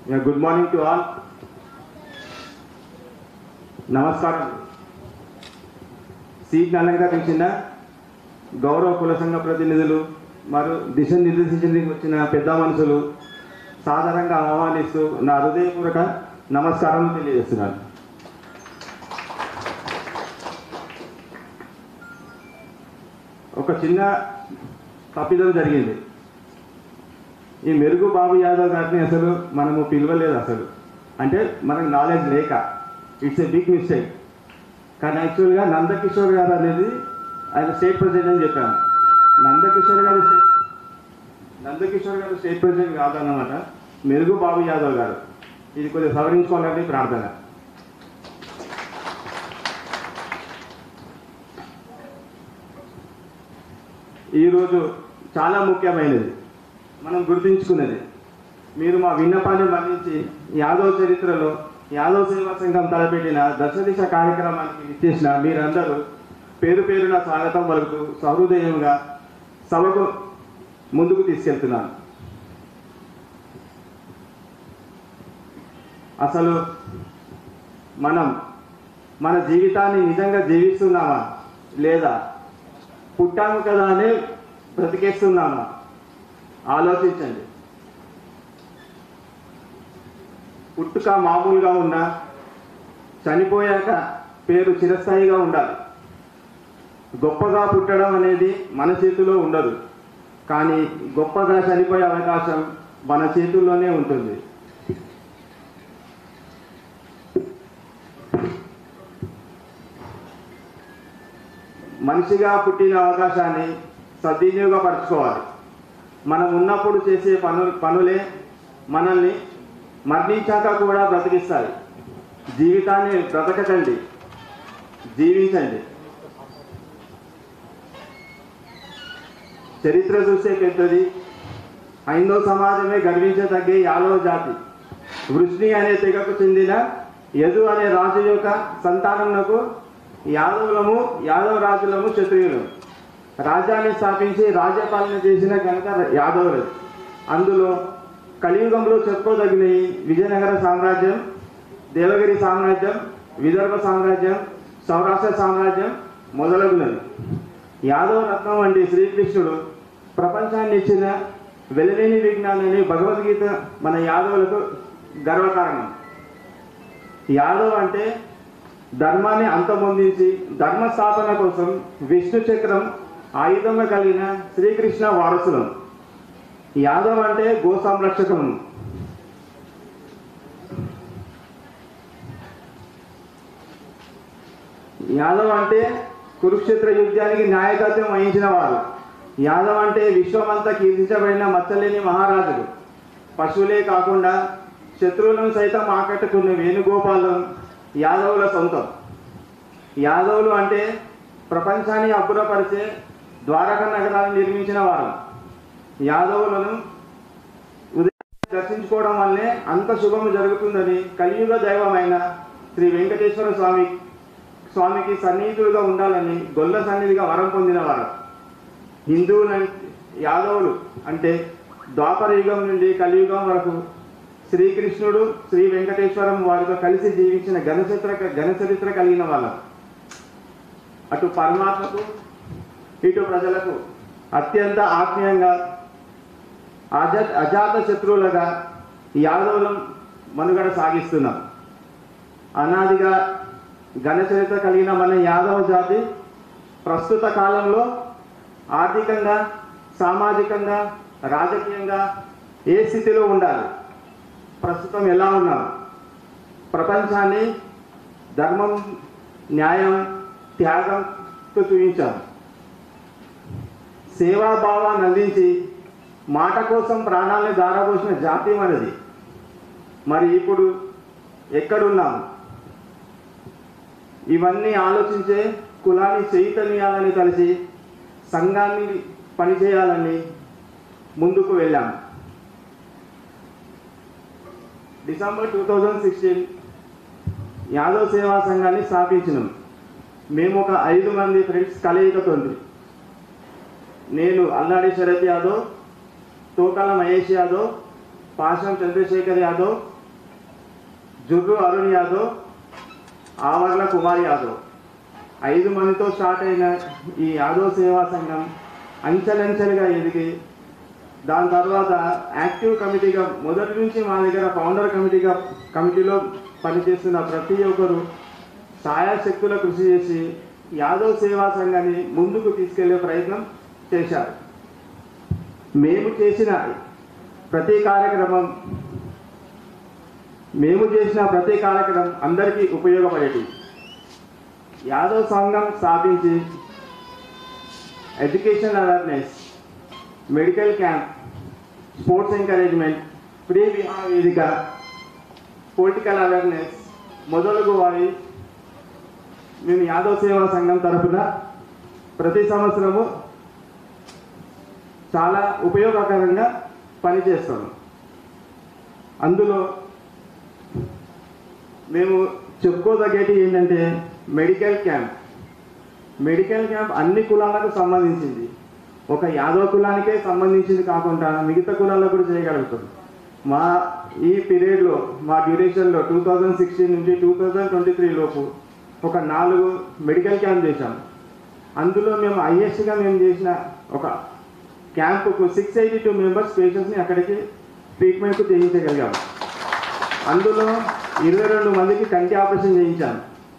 Yeah, good morning to all. నమస్కారం సీట్ని అలంకరించిన గౌరవ కుల సంఘ ప్రతినిధులు మరియు దిశ నిర్దేశించడానికి వచ్చిన పెద్ద మనుషులు సాధారణంగా ఆహ్వానిస్తూ నా హృదయపూర్వక నమస్కారం తెలియజేస్తున్నాను ఒక చిన్న తప్పిదం జరిగింది ఈ మెరుగు బాబు యాదవ్ గారిని అసలు మనము పిలవలేదు అసలు అంటే మనకు నాలెడ్జ్ లేక ఇట్స్ ఏ బిగ్ మిస్టేక్ కానీ యాక్చువల్గా నందకిషోర్ గారు అనేది ఆయన స్టేట్ ప్రెసిడెంట్ అని చెప్పాను నందకిషోర్ గారు స్టేట్ నందకిషోర్ గారు స్టేట్ ప్రెసిడెంట్ కాదన్నమాట మెరుగు బాబు యాదవ్ గారు ఇది కొద్దిగా సవరించుకోవాలని ప్రార్థన ఈరోజు చాలా ముఖ్యమైనది మనం గుర్తుంచుకున్నది మీరు మా విన్నపాన్ని మన్నించి యాదవ్ చరిత్రలో యాదవ్ సేవా సంఘం తలపెట్టిన దశ దిశ కార్యక్రమానికి ఇచ్చేసిన మీరందరూ పేరు పేరున స్వాగతం పలుకుతూ సహృదయంగా సభకు ముందుకు తీసుకెళ్తున్నాను అసలు మనం మన జీవితాన్ని నిజంగా జీవిస్తున్నామా లేదా పుట్టాము కదా అని బ్రతికేస్తున్నామా ఆలోచించండి పుట్టుక మామూలుగా ఉన్నా చనిపోయాక పేరు చిరస్థాయిగా ఉండాలి గొప్పగా పుట్టడం అనేది మన చేతిలో ఉండదు కానీ గొప్పగా చనిపోయే అవకాశం మన చేతుల్లోనే ఉంటుంది మనిషిగా పుట్టిన అవకాశాన్ని సద్వినియోగపరచుకోవాలి మనం ఉన్నప్పుడు చేసే పను పనులే మనల్ని మరణించాక కూడా బ్రతికిస్తాయి జీవితాన్ని బ్రతకకండి జీవించండి చరిత్ర చూస్తే పెద్దది హైందవ సమాజమే గర్వించదగ్గే యాదవ జాతి వృష్ణి అనే తెగకు చెందిన యదు అనే రాజు యొక్క సంతానమునకు యాదవులము యాదవ రాజులము క్షత్రియులు రాజ్యాన్ని స్థాపించి రాజ్యపాలన చేసిన ఘనత యాదవులు అందులో కలియుగంలో చెప్పుకోదగినవి విజయనగర సామ్రాజ్యం దేవగిరి సామ్రాజ్యం విదర్భ సామ్రాజ్యం సౌరాష్ట్ర సామ్రాజ్యం మొదలగునవి యాదవ రత్నం వంటి శ్రీకృష్ణుడు ప్రపంచాన్ని ఇచ్చిన వెలలేని విజ్ఞానాన్ని భగవద్గీత మన యాదవులకు గర్వకారణం యాదవ్ అంటే ధర్మాన్ని అంతమొందించి ధర్మ స్థాపన కోసం విష్ణు చక్రం ఆయుధంగా కలిగిన శ్రీకృష్ణ వారసులం యాదవ్ అంటే గో సంరక్షకం యాదవ్ అంటే కురుక్షేత్ర యుద్ధానికి నాయకత్వం వహించిన వారు యాదవ్ అంటే విశ్వమంతా కీర్తించబడిన మచ్చలేని మహారాజులు పశువులే కాకుండా శత్రువులను సైతం ఆకట్టుకున్న వేణుగోపాలం యాదవుల సొంతం యాదవులు అంటే ప్రపంచాన్ని అబ్బురపరిచే ద్వారక నగరాన్ని నిర్మించిన వారు యాదవులను ఉదయం దర్శించుకోవడం వల్లే అంత శుభము జరుగుతుందని కలియుగ దైవమైన శ్రీ వెంకటేశ్వర స్వామి స్వామికి సన్నిహితులుగా ఉండాలని గొల్ల సన్నిధిగా వరం పొందినవారు హిందువుల యాదవులు అంటే ద్వాపర యుగం నుండి కలియుగం వరకు శ్రీకృష్ణుడు శ్రీ వెంకటేశ్వరం వారితో కలిసి జీవించిన ఘనచరిత్ర ఘనచరిత్ర కలిగిన వాళ్ళం అటు పరమాత్మకు ఇటు ప్రజలకు అత్యంత ఆత్మీయంగా అజ అజాత శత్రువులుగా యాదవులం మనుగడ సాగిస్తున్నాం అనాదిగా ఘనచరిత్ర కలిగిన మన యాదవ జాతి ప్రస్తుత కాలంలో ఆర్థికంగా సామాజికంగా రాజకీయంగా ఏ స్థితిలో ఉండాలి ప్రస్తుతం ఎలా ఉన్నాం ప్రపంచాన్ని ధర్మం న్యాయం త్యాగంతో చూపించాం సేవాభావాన్ని అందించి మాట కోసం ప్రాణాలను దారబోసిన జాతి మనది మరి ఇప్పుడు ఎక్కడున్నాం ఇవన్నీ ఆలోచించే కులాన్ని చైతన్యాలని కలిసి సంఘాన్ని పనిచేయాలని ముందుకు వెళ్ళాం December two thousand sixteen Yadav సేవా సంఘాన్ని స్థాపించినాం మేము ఒక ఐదు మంది ఫ్రెండ్స్ కలయికతో నేను అల్లాడి శరత్ యాదవ్ తోకాల మహేష్ యాదవ్ పాషం చంద్రశేఖర్ యాదవ్ జుర్రు అరుణ్ యాదవ్ ఆవర్ల కుమార్ యాదవ్ ఐదు మందితో స్టార్ట్ అయిన ఈ యాదవ్ సేవా సంఘం అంచెలంచెలుగా ఎదిగి దాని తర్వాత యాక్టివ్ కమిటీగా మొదటి నుంచి మా దగ్గర ఫౌండర్ కమిటీగా కమిటీలో పనిచేస్తున్న ప్రతి ఒక్కరు సాయశక్తుల కృషి చేసి యాదవ్ సేవా సంఘాన్ని ముందుకు తీసుకెళ్లే ప్రయత్నం చేశారు మేము చేసిన ప్రతి కార్యక్రమం మేము చేసిన ప్రతి కార్యక్రమం అందరికీ ఉపయోగపడేది యాదవ్ సంఘం స్థాపించి education awareness medical camp sports encouragement free విహార వేదిక పొలిటికల్ అవేర్నెస్ మొదలగు వారి మేము యాదవ్ సేవా సంఘం తరఫున ప్రతి సంవత్సరము చాలా ఉపయోగకరంగా పనిచేస్తాము అందులో మేము చెప్పుకోదగ్గేటి ఏంటంటే మెడికల్ క్యాంప్ మెడికల్ క్యాంప్ అన్ని కులాలకు సంబంధించింది ఒక యాదవ కులానికే సంబంధించింది కాకుండా మిగతా కులాలకు కూడా చేయగలుగుతాం మా ఈ పీరియడ్లో మా డ్యూరేషన్లో టూ థౌజండ్ సిక్స్టీన్ నుంచి టూ థౌజండ్ ట్వంటీ త్రీ లోపు ఒక నాలుగు మెడికల్ క్యాంప్ చేశాం అందులో మేము హైయెస్ట్గా మేము చేసిన ఒక క్యాంపుకు సిక్స్ ఎయిటీ టూ మెంబర్స్ పేషెంట్స్ని అక్కడికి ట్రీట్మెంట్కు చేయించగలిగాం అందులో ఇరవై రెండు మందికి కంటి ఆపరేషన్ చేయించాం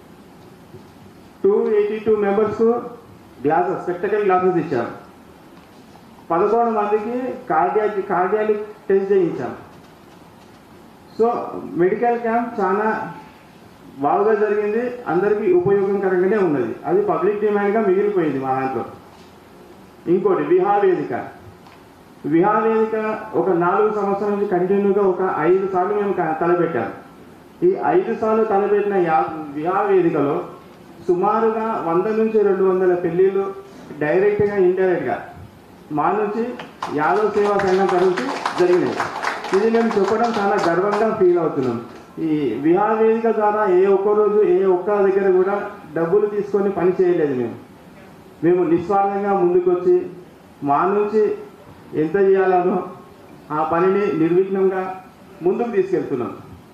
టూ ఎయిటీ టూ మెంబర్స్కు గ్లాసెస్ స్పెక్టకల్ గ్లాసెస్ ఇచ్చాం పదకొండు మందికి కార్డియాక్ కార్డియాలిక్ టెస్ట్ చేయించాం సో మెడికల్ క్యాంప్ చాలా బాగా జరిగింది అందరికీ ఉపయోగకరంగానే ఉన్నది అది పబ్లిక్ డిమాండ్గా మిగిలిపోయింది మా దాంట్లో ఇంకోటి విహా వేదిక విహా వేదిక ఒక నాలుగు సంవత్సరాల నుంచి కంటిన్యూగా ఒక ఐదు సార్లు మేము క- తలపెట్టాం ఈ ఐదు సార్లు తలపెట్టిన యా విహా వేదికలో సుమారుగా వంద నుంచి రెండు వందల పెళ్ళిళ్ళు డైరెక్ట్గా ఇండైరెక్ట్గా మా నుంచి యాదవ్ సేవా సంఘం తరఫు జరిగినాయి ఇది మేము చెప్పడం చాలా గర్వంగా ఫీల్ అవుతున్నాం ఈ విహార వేదిక ద్వారా ఏ ఒక్క రోజు ఏ ఒక్క దగ్గర కూడా డబ్బులు తీసుకొని పని చేయలేదు మేము మేము నిస్వార్థంగా ముందుకొచ్చి మా నుంచి ఎంత చేయాలనో ఆ పనిని నిర్విఘ్నంగా ముందుకు తీసుకెళ్తున్నాం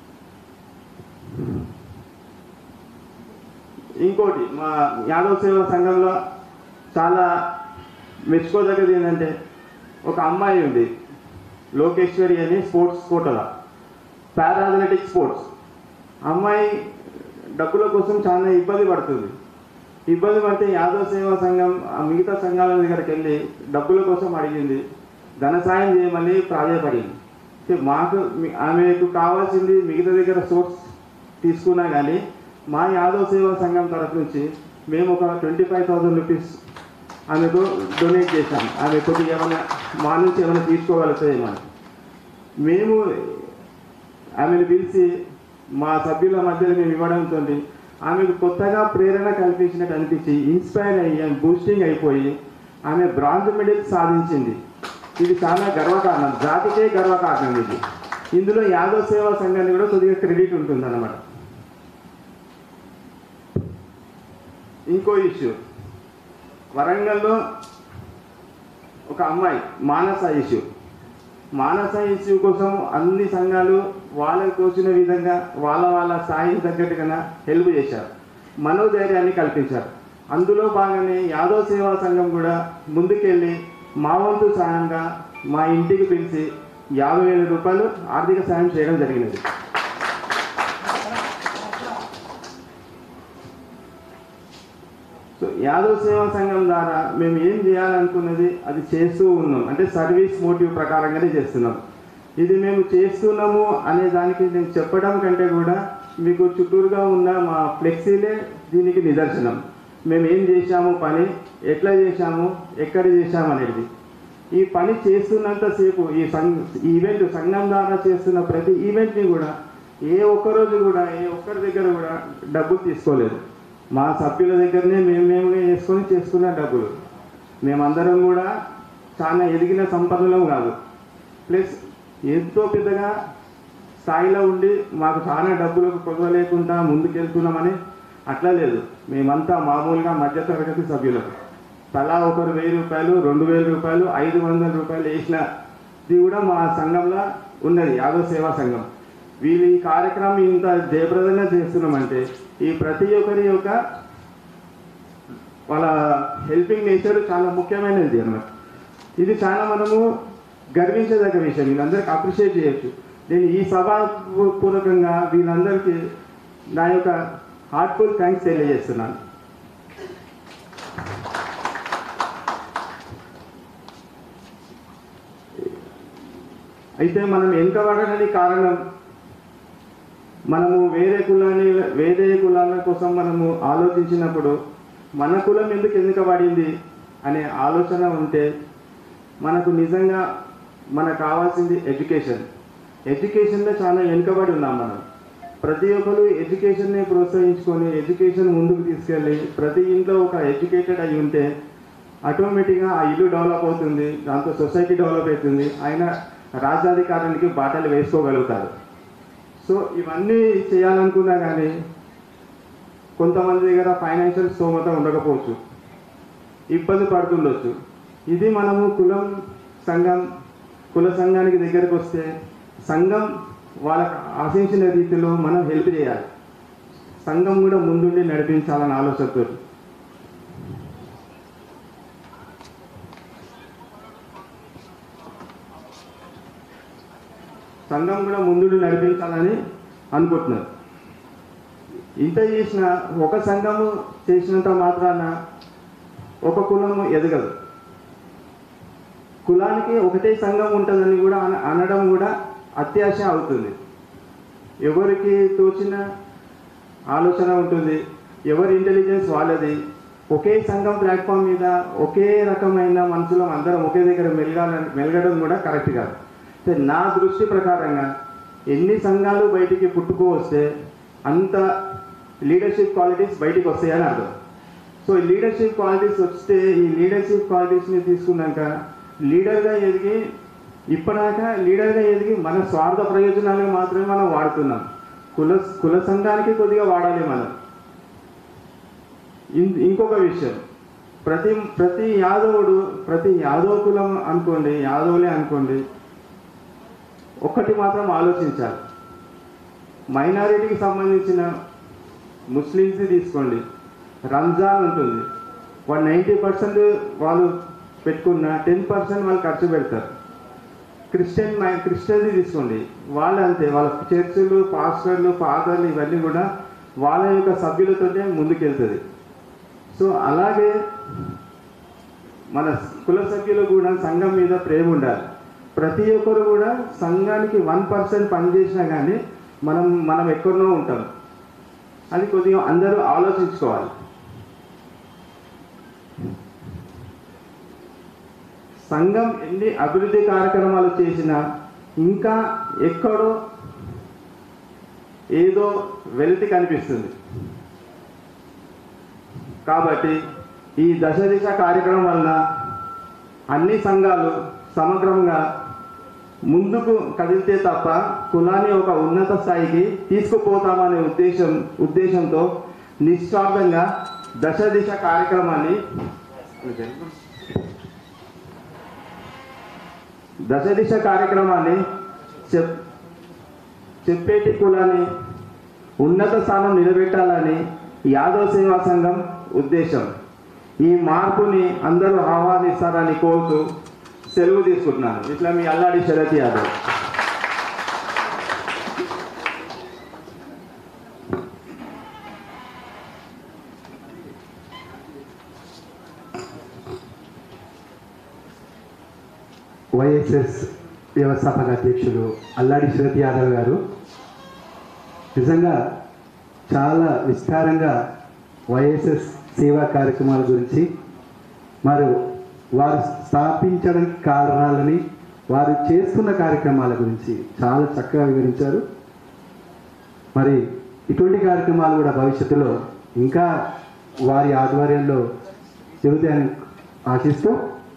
ఇంకోటి మా యాదవ్ సేవా సంఘంలో చాలా మెచ్చుకోదగ్గది ఏంటంటే ఒక అమ్మాయి ఉంది లోకేశ్వరి అని స్పోర్ట్స్ కోటల పారాథలెటిక్ స్పోర్ట్స్ అమ్మాయి డబ్బుల కోసం చాలా ఇబ్బంది పడుతుంది ఇబ్బంది పడితే యాదవ్ సేవా సంఘం ఆ మిగతా సంఘాల దగ్గరికి వెళ్ళి డబ్బుల కోసం అడిగింది ధన సాయం చేయమని ప్రాధాయపడింది అంటే మాకు మీ- ఆమెకు కావాల్సింది మిగతా దగ్గర సోర్స్ తీసుకున్నా కానీ మా యాదవ్ సేవా సంఘం తరఫు నుంచి మేము ఒక ట్వంటీ ఫైవ్ థౌసండ్ రూపీస్ ఆమెకు డొనేట్ చేశాం ఆమె కొద్దిగా ఏమైనా మా నుంచి ఏమైనా తీసుకోగలుగుతాయేమో అని. మేము ఆమెను పిలిచి మా సభ్యుల మధ్యలో మేము ఇవ్వడంతో ఆమెకు కొత్తగా ప్రేరణ కల్పించినట్టు అనిపించి ఇన్స్పైర్ అయ్యి ఆమె బూస్టింగ్ అయిపోయి ఆమె బ్రాంజ్ మెడల్ సాధించింది ఇది చాలా గర్వకారణం జాతికే గర్వకారణం ఇది ఇందులో యాదవ్ సేవా సంఘానికి కూడా కొద్దిగా క్రెడిట్ ఉంటుంది అన్నమాట ఇంకో ఇష్యూ వరంగల్లో ఒక అమ్మాయి మానస ఇష్యూ మానస ఇష్యూ కోసం అన్ని సంఘాలు వాళ్ళకి తోచిన విధంగా వాళ్ళ వాళ్ళ స్థాయికి తగ్గట్టుగా హెల్ప్ చేశారు మనోధైర్యాన్ని కల్పించారు అందులో భాగంగానే యాదవ్ సేవా సంఘం కూడా ముందుకెళ్ళి మా వంతు సాయంగా మా ఇంటికి పిలిచి యాభై వేల రూపాయలు ఆర్థిక సాయం చేయడం జరిగినది సో యాదవ్ సేవా సంఘం ద్వారా మేము ఏం చేయాలనుకున్నది అది చేస్తూ ఉన్నాం అంటే సర్వీస్ మోటివ్ ప్రకారంగానే చేస్తున్నాం ఇది మేము చేస్తున్నాము అనే దానికి నేను చెప్పడం కంటే కూడా మీకు చుట్టూరుగా ఉన్న మా ఫ్లెక్సీలే దీనికి నిదర్శనం మేము ఏం చేశాము పని ఎట్లా చేశాము ఎక్కడ చేశాము అనేది ఈ పని చేస్తున్నంతసేపు ఈ సంఘ ఈ ఈవెంట్ సంఘం ద్వారా చేస్తున్న ప్రతి ఈవెంట్ని కూడా ఏ ఒక్క రోజు కూడా ఏ ఒక్కరి దగ్గర కూడా డబ్బులు తీసుకోలేదు మా సభ్యుల దగ్గరనే మేము మేముగా చేసుకొని చేసుకున్న డబ్బులు మేమందరం కూడా చాలా ఎదిగిన సంపన్నులం కాదు ప్లస్ ఎంతో పెద్దగా స్థాయిలో ఉండి మాకు చాలా డబ్బులకు కొదవ లేకుండా ముందుకెళ్తున్నామని అట్లా లేదు మేమంతా మామూలుగా మధ్యతరగతి సభ్యులం తలా ఒకరు వెయ్యి రూపాయలు రెండు వేల రూపాయలు ఐదు వందల రూపాయలు వేసిన ఇది కూడా మా సంఘంలో ఉన్నది యాదవ్ సేవా సంఘం వీళ్ళు ఈ కార్యక్రమం ఇంత జయప్రదంగా చేస్తున్నామంటే ఈ ప్రతి ఒక్కరి యొక్క వాళ్ళ హెల్పింగ్ నేచర్ చాలా ముఖ్యమైనది అన్నమాట ఇది చాలా మనము గర్వించదగ్గ విషయం వీళ్ళందరికీ అప్రిషియేట్ చేయొచ్చు నేను ఈ సభా పూర్వకంగా వీళ్ళందరికీ నా యొక్క హార్ట్ఫుల్ థ్యాంక్స్ తెలియజేస్తున్నాను అయితే మనం వెనుకబడడానికి కారణం మనము వేరే కులాన్ని వేరే కులాల కోసం మనము ఆలోచించినప్పుడు మన కులం ఎందుకు వెనుకబడింది అనే ఆలోచన ఉంటే మనకు నిజంగా మనకు కావాల్సింది ఎడ్యుకేషన్ ఎడ్యుకేషన్లో చాలా వెనుకబడి ఉన్నాం మనం ప్రతి ఒక్కరు ఎడ్యుకేషన్ని ప్రోత్సహించుకొని ఎడ్యుకేషన్ ముందుకు తీసుకెళ్ళి ప్రతి ఇంట్లో ఒక ఎడ్యుకేటెడ్ అయి ఉంటే ఆటోమేటిక్గా ఆ ఇల్లు డెవలప్ అవుతుంది దాంతో సొసైటీ డెవలప్ అవుతుంది ఆయన రాజ్యాధికారానికి బాటలు వేసుకోగలుగుతారు సో ఇవన్నీ చేయాలనుకున్నా కానీ కొంతమంది దగ్గర ఫైనాన్షియల్ స్తోమత ఉండకపోవచ్చు ఇబ్బంది పడుతుండొచ్చు ఇది మనము కులం సంఘం కుల సంఘానికి దగ్గరకు వస్తే సంఘం వాళ్ళకు ఆశించిన రీతిలో మనం హెల్ప్ చేయాలి సంఘం కూడా ముందుండి నడిపించాలని ఆలోచనతో సంఘం కూడా ముందుండి నడిపించాలని అనుకుంటున్నారు ఇంత చేసిన ఒక సంఘము చేసినంత మాత్రాన ఒక కులము ఎదగదు కులానికి ఒకటే సంఘం ఉంటుందని కూడా అన- అనడం కూడా అత్యాశ అవుతుంది ఎవరికి తోచిన ఆలోచన ఉంటుంది ఎవరి ఇంటెలిజెన్స్ వాళ్ళది ఒకే సంఘం ప్లాట్ఫామ్ మీద ఒకే రకమైన మనుషులం అందరం ఒకే దగ్గర మెలగాలని మెలగడం కూడా కరెక్ట్ కాదు అయితే నా దృష్టి ప్రకారంగా ఎన్ని సంఘాలు బయటికి పుట్టుకు వస్తే అంత లీడర్షిప్ క్వాలిటీస్ బయటికి వస్తాయని అర్థం సో ఈ లీడర్షిప్ క్వాలిటీస్ వస్తే ఈ లీడర్షిప్ క్వాలిటీస్ని తీసుకున్నాక లీడర్గా ఎదిగి ఇప్పటిదాకా లీడర్గా ఎదిగి మన స్వార్థ ప్రయోజనాలకు మాత్రమే మనం వాడుతున్నాం కుల కుల సంఘానికి కొద్దిగా వాడాలి మనం ఇం- ఇంకొక విషయం ప్రతి ప్రతి యాదవుడు ప్రతి యాదవ కులం అనుకోండి యాదవులే అనుకోండి ఒక్కటి మాత్రం ఆలోచించాలి మైనారిటీకి సంబంధించిన ముస్లిమ్స్ని తీసుకోండి రంజాన్ ఉంటుంది వాళ్ళు నైంటీ పర్సెంట్ వాళ్ళు పెట్టుకున్న టెన్ పర్సెంట్ వాళ్ళు ఖర్చు పెడతారు క్రిస్టియన్ మై క్రిస్టియన్ది తీసుకోండి వాళ్ళు అంతే వాళ్ళ చర్చిలు పాస్టర్లు ఫాదర్లు ఇవన్నీ కూడా వాళ్ళ యొక్క సభ్యులతోనే ముందుకెళ్తుంది సో అలాగే మన కుల సభ్యులు కూడా సంఘం మీద ప్రేమ ఉండాలి ప్రతి ఒక్కరు కూడా సంఘానికి వన్ పర్సెంట్ పనిచేసినా కానీ మనం మనం ఎక్కడనో ఉంటాం అది కొద్దిగా అందరూ ఆలోచించుకోవాలి సంఘం ఎన్ని అభివృద్ధి కార్యక్రమాలు చేసినా ఇంకా ఎక్కడో ఏదో వెలితి కనిపిస్తుంది కాబట్టి ఈ దశ దిశ కార్యక్రమం వలన అన్ని సంఘాలు సమగ్రంగా ముందుకు కదిలితే తప్ప కులాన్ని ఒక ఉన్నత స్థాయికి తీసుకుపోతామనే ఉద్దేశం ఉద్దేశంతో నిస్వార్థంగా దశ దిశ కార్యక్రమాన్ని దశ దిశ కార్యక్రమాన్ని చెప్ చెప్పేటి కులాన్ని ఉన్నత స్థానం నిలబెట్టాలని యాదవ్ సేవా సంఘం ఉద్దేశం ఈ మార్పుని అందరూ ఆహ్వానిస్తారని కోరుతూ సెలవు తీసుకుంటున్నాను ఇట్లా మీ అల్లాడి శరత్ యాదవ్ వైఎస్ఎస్ వ్యవస్థాపక అధ్యక్షులు అల్లాడి శరత్ యాదవ్ గారు నిజంగా చాలా విస్తారంగా వైఎస్ఎస్ సేవా కార్యక్రమాల గురించి మరి వారు స్థాపించడానికి కారణాలని వారు చేస్తున్న కార్యక్రమాల గురించి చాలా చక్కగా వివరించారు మరి ఇటువంటి కార్యక్రమాలు కూడా భవిష్యత్తులో ఇంకా వారి ఆధ్వర్యంలో జరుగుతాయని ఆశిస్తూ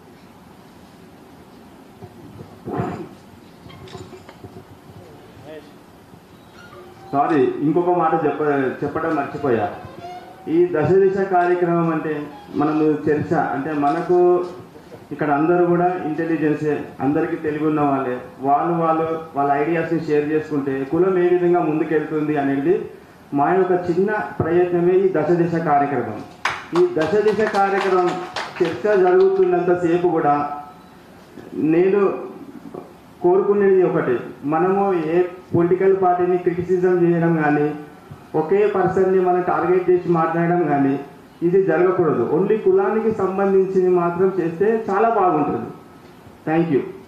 సారీ ఇంకొక మాట చెప్ప చెప్పడం మర్చిపోయా ఈ దశ దిశ కార్యక్రమం అంటే మనము చర్చ అంటే మనకు ఇక్కడ అందరూ కూడా ఇంటెలిజెన్సే అందరికీ తెలివి ఉన్న వాళ్ళే వాళ్ళు వాళ్ళు వాళ్ళ ఐడియాస్ని షేర్ చేసుకుంటే కులం ఏ విధంగా ముందుకెళ్తుంది అనేది మా యొక్క చిన్న ప్రయత్నమే ఈ దశ దిశ కార్యక్రమం ఈ దశ దిశ కార్యక్రమం చర్చ జరుగుతున్నంతసేపు కూడా నేను కోరుకునేది ఒకటి మనము ఏ పొలిటికల్ పార్టీని క్రిటిసిజం చేయడం కానీ ఒకే పర్సన్ని మనం టార్గెట్ చేసి మాట్లాడడం కానీ ఇది జరగకూడదు ఓన్లీ కులానికి సంబంధించింది మాత్రం చేస్తే చాలా బాగుంటుంది థ్యాంక్ యూ